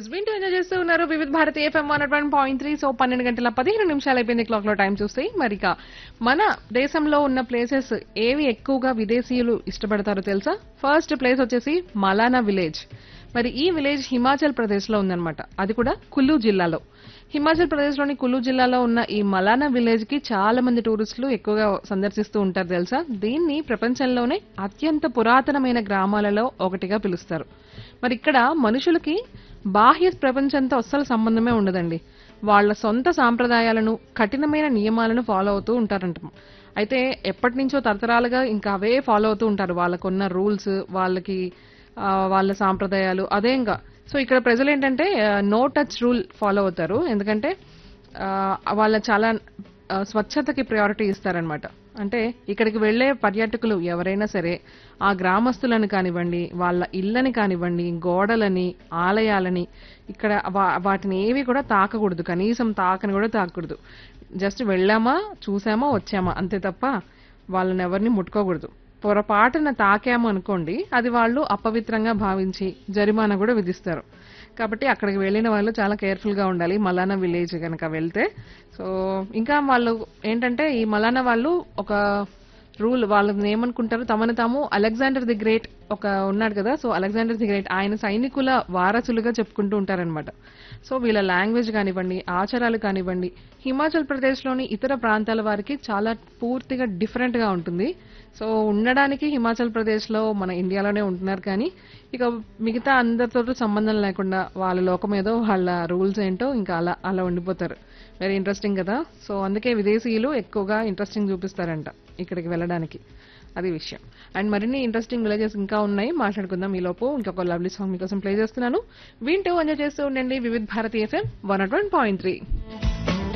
yes వింటూ enjoy చేస్తూ ఉన్నారు Vividh Bharati FM one one point three so పన్నెండు గంటల పదిహేను నిమిషాలు అయిపోయింది క్లాక్ లో టైం చూస్తే మరి ఇక మన దేశంలో ఉన్న ప్లేసెస్ ఏవి ఎక్కువగా విదేశీయులు ఇష్టపడతారో తెలుసా ఫస్ట్ ప్లేస్ వచ్చేసి మలానా విలేజ్ మరి ఈ విలేజ్ హిమాచల్ ప్రదేశ్ లో ఉందన్నమాట అది కూడా కుల్లు జిల్లాలో హిమాచల్ ప్రదేశ్ లోని కుల్లు జిల్లాలో ఉన్న ఈ మలానా విలేజ్ కి చాలా మంది టూరిస్టులు ఎక్కువగా సందర్శిస్తూ ఉంటారు తెలుసా దీన్ని ప్రపంచంలోనే అత్యంత పురాతనమైన గ్రామాలలో ఒకటిగా పిలుస్తారు మరి ఇక్కడ మనుషులకి బాహ్య ప్రపంచంతో అస్సలు సంబంధమే ఉండదండి వాళ్ళ సొంత సాంప్రదాయాలను కఠినమైన నియమాలను ఫాలో అవుతూ ఉంటారంట అయితే ఎప్పటి నుంచో తరతరాలుగా ఇంకా అవే ఫాలో అవుతూ ఉంటారు వాళ్ళకున్న రూల్స్ వాళ్ళకి ఆ, వాళ్ళ సాంప్రదాయాలు అదే ఇంకా సో ఇక్కడ ప్రజలు ఏంటంటే నో టచ్ రూల్ ఫాలో అవుతారు ఎందుకంటే ఆ, వాళ్ళ చాలా ఆ, స్వచ్ఛతకి ప్రయారిటీ ఇస్తారనమాట అంటే ఇక్కడికి వెళ్లే పర్యాటకులు ఎవరైనా సరే ఆ గ్రామస్తులను కానివ్వండి వాళ్ళ ఇళ్ళని కానివ్వండి గోడలని ఆలయాలని ఇక్కడ వా- వాటిని ఏవి కూడా తాకకూడదు కనీసం తాకని కూడా తాకకూడదు జస్ట్ వెళ్ళామా చూసామా వచ్చామా అంతే తప్ప వాళ్ళని ఎవరిని ముట్టుకోకూడదు పొరపాటున తాకాము అనుకోండి అది వాళ్ళు అపవిత్రంగా భావించి జరిమానా కూడా విధిస్తారు కాబట్టి అక్కడికి వెళ్ళిన వాళ్ళు చాలా కేర్ఫుల్ గా ఉండాలి మలానా విలేజ్ కనుక వెళ్తే సో ఇంకా వాళ్ళు ఏంటంటే ఈ మలానా వాళ్ళు ఒక రూల్ వాళ్ళని ఏమనుకుంటారు తమను తాము అలెగ్జాండర్ ది గ్రేట్ ఒక ఉన్నాడు కదా సో అలెగ్జాండర్ ది గ్రేట్ ఆయన సైనికుల వారసులుగా చెప్పుకుంటూ ఉంటారనమాట సో వీళ్ళ లాంగ్వేజ్ కానివ్వండి ఆచారాలు కానివ్వండి హిమాచల్ ప్రదేశ్లోని ఇతర ప్రాంతాల వారికి చాలా పూర్తిగా డిఫరెంట్ గా ఉంటుంది సో ఉండడానికి హిమాచల్ ప్రదేశ్లో మన ఇండియాలోనే ఉంటున్నారు కానీ ఇక మిగతా అందరితో సంబంధం లేకుండా వాళ్ళ లోకం ఏదో వాళ్ళ రూల్స్ ఏంటో ఇంకా అలా అలా ఉండిపోతారు వెరీ ఇంట్రెస్టింగ్ కదా సో అందుకే విదేశీయులు ఎక్కువగా ఇంట్రెస్టింగ్ చూపిస్తారంట ఇక్కడికి వెళ్ళడానికి అది విషయం అండ్ మరిన్ని ఇంట్రెస్టింగ్ విలేజెస్ ఇంకా ఉన్నాయి మాట్లాడుకుందాం ఈ లోపు ఇంకొక లవ్లీ సాంగ్ మీకోసం ప్లే చేస్తున్నాను వింటూ ఎంజాయ్ చేస్తూ ఉండండి Vividh Bharati FM one point three